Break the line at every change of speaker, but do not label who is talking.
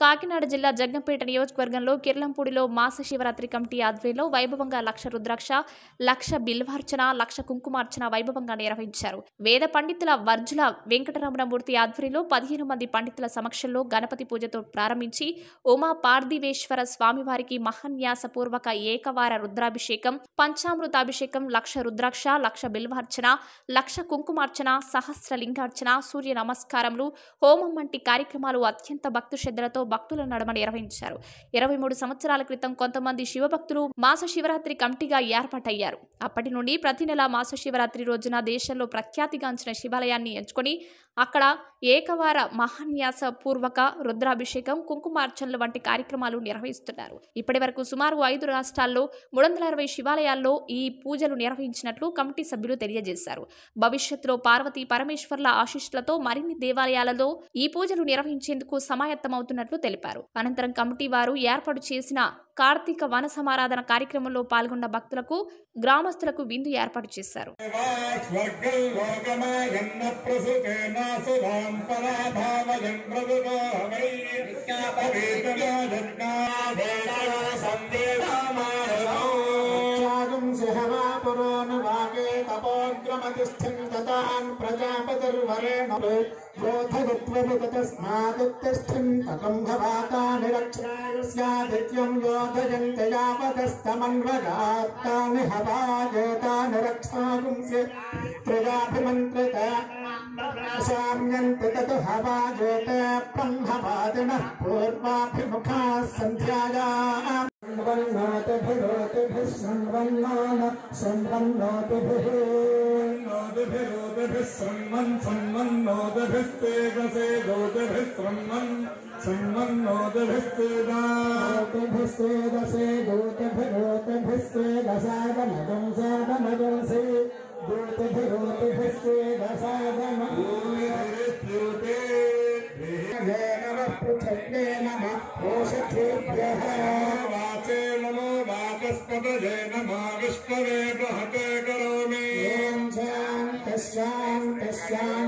కాకినాడ జిల్లా జగ్గంపేట నియోజకవర్గంలో కిర్లంపూడిలో మాస శివరాత్రి కమిటీ ఆధ్వర్యంలో వైభవంగా లక్ష రుద్రాక్ష లక్ష బిల్వార్చన లక్ష కుంకుమార్చన వైభవంగా నిర్వహించారు వేద పండితుల వర్జుల వెంకటరమణమూర్తి ఆధ్వర్యంలో పదిహేను మంది పండితుల సమక్షంలో గణపతి పూజతో ప్రారంభించి ఉమా పార్థివేశ్వర స్వామివారికి మహాన్యాసపూర్వక ఏకవార రుద్రాభిషేకం పంచామృతాభిషేకం లక్ష రుద్రాక్ష లక్ష బిల్వార్చన లక్ష కుంకుమార్చన సహస్ర లింగార్చన సూర్య నమస్కారములు హోమం వంటి కార్యక్రమాలు అత్యంత భక్తు శ్రద్ధలతో భక్తుల నడమ నిర్వహించారు ఇరవై మూడు సంవత్సరాల క్రితం కొంతమంది శివభక్తులు మాస శివరాత్రి కమిటీగా ఏర్పాటయ్యారు అప్పటి నుండి ప్రతి నెల మాస శివరాత్రి రోజున దేశంలో ప్రఖ్యాతిగాంచిన శివాలయాన్ని ఎంచుకొని అక్కడ ఏకవార మహాన్యాస పూర్వక రుద్రాభిషేకం కుంకుమార్చనలు వంటి కార్యక్రమాలు నిర్వహిస్తున్నారు ఇప్పటి వరకు సుమారు ఐదు రాష్ట్రాల్లో మూడు వందల అరవై శివాలయాల్లో ఈ పూజలు నిర్వహించినట్లు కమిటీ సభ్యులు తెలియజేశారు భవిష్యత్తులో పార్వతీ పరమేశ్వర్ల ఆశీస్సులతో మరిన్ని దేవాలయాలలో ఈ పూజలు నిర్వహించేందుకు సమాయత్తమవుతున్నట్లు తెలిపారు అనంతరం కమిటీ వారు ఏర్పాటు చేసిన కార్తీక వన సమారాధన కార్యక్రమంలో పాల్గొన్న భక్తులకు గ్రామస్తులకు విందు ఏర్పాటు చేశారు
స్వర్గం లోకమాయన్న ప్రసుతేనాసురాం పరాభావయం ప్రభుతో వై
త్యాగం సిహవాపురోనువాగే తపోగ్రమతిష్ఠం తతాన్ ప్రజాపతిర్వరేణ యోధయత్వముతస్మాదుత్తిష్ఠం తతం భవాతాని రక్షాయస్యాదిత్యం యోధయంత యావదస్తమన్వగాత్తాని హవాగేతాని రక్షాగుంస్య త్రయాభిమంత్రిత సామ్యంతి తతు హవాగేత బ్రహ్మవాదినః పూర్వాభిముఖాः सन्ध्यायाः సంవన్నోతిభిరోతిభిः సంవన్నోన సంవన్నోతిభిः
నోదభిరోదభిः సన్మన్ సన్మన్నోదభిస్తేజసే దోదభిः సన్మన్ సన్మన్నోదభిస్తేజా
ోతిభిస్తేదసే దూతిభిరోతిభిస్తేదసాదమగం సాదమగంసే దూతిభిరోతిభిస్తేదసాదమ పృథగ్నే నమ ఓషధేభ్యः
వాచే నమో వాచస్పతయే నమో విష్ణవే బృహతే కరోమి
ఓం శాంతః శాంతః శాంతః